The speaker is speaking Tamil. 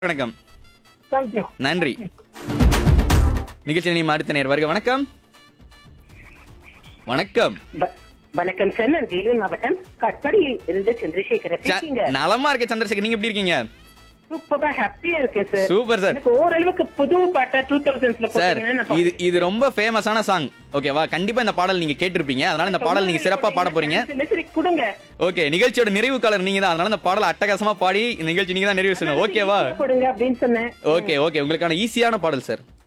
வணக்கம் தேங்க்யூ நன்றி நிகழ்ச்சி நீ அடுத்த நேர் வருக வணக்கம் வணக்கம் வ- வணக்கம் சார் நான் வேலூர் மாவட்டம் கட்படியில் இருந்து சந்திரசேகர ச- பேசுங்க நலமா இருக்க சந்திரசேகர் நீங்க எப்படி இருக்கீங்க சூப்பரா ஹாப்பியா இருக்கேன் சார் சூப்பர் சார் எனக்கு ஓரளவுக்கு புது பாட்டா டூ தௌசண்ட்ஸ்ல சார் இது இது ரொம்ப ஃபேமஸான சாங் ஓகேவா கண்டிப்பா இந்த பாடல் நீங்க கேட்டிருப்பீங்க அதனால இந்த பாடல் நீங்க சிறப்பா பாட போறீங்க சரி கொடுங்க ஓகே நிகழ்ச்சியோட நிறைவு காலர் நீங்க தான் அதனால இந்த பாடல் அட்டகாசமா பாடி இந்த நிகழ்ச்சி நீங்க தான் நிறைவு செய்யணும் ஓகேவா கொடுங்க அப்படின்னு சொன்னேன் ஓகே ஓகே உங்களுக்கான ஈஸியான பாடல் சார்